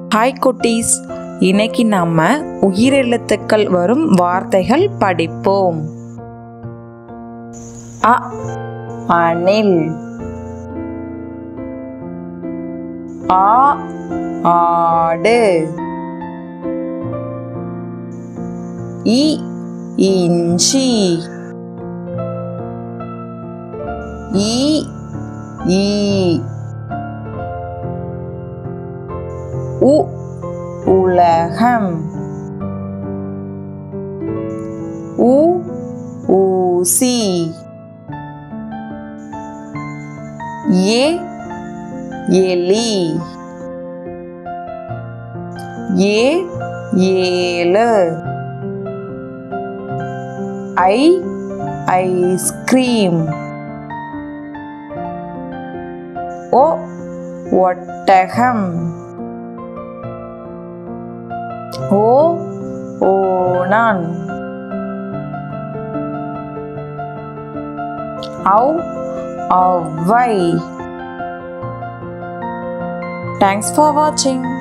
hi குட்டீஸ் இன்னைக்கு நாம உயிரெழுத்துக்கள் வரும் வார்த்தைகள் படிப்போம் அ அணில் ஆ ஆடு இ இஞ்சி ஈ ஈ உ உலகம் உ ஊசி ஏ எலி ஏ ஏழு ஐ ஐஸ்கிரீம் ஓ ஒட்டகம் ஓ ஓணான் ஔ ஔவை தேங்க்ஸ் ஃபார் வாட்சிங்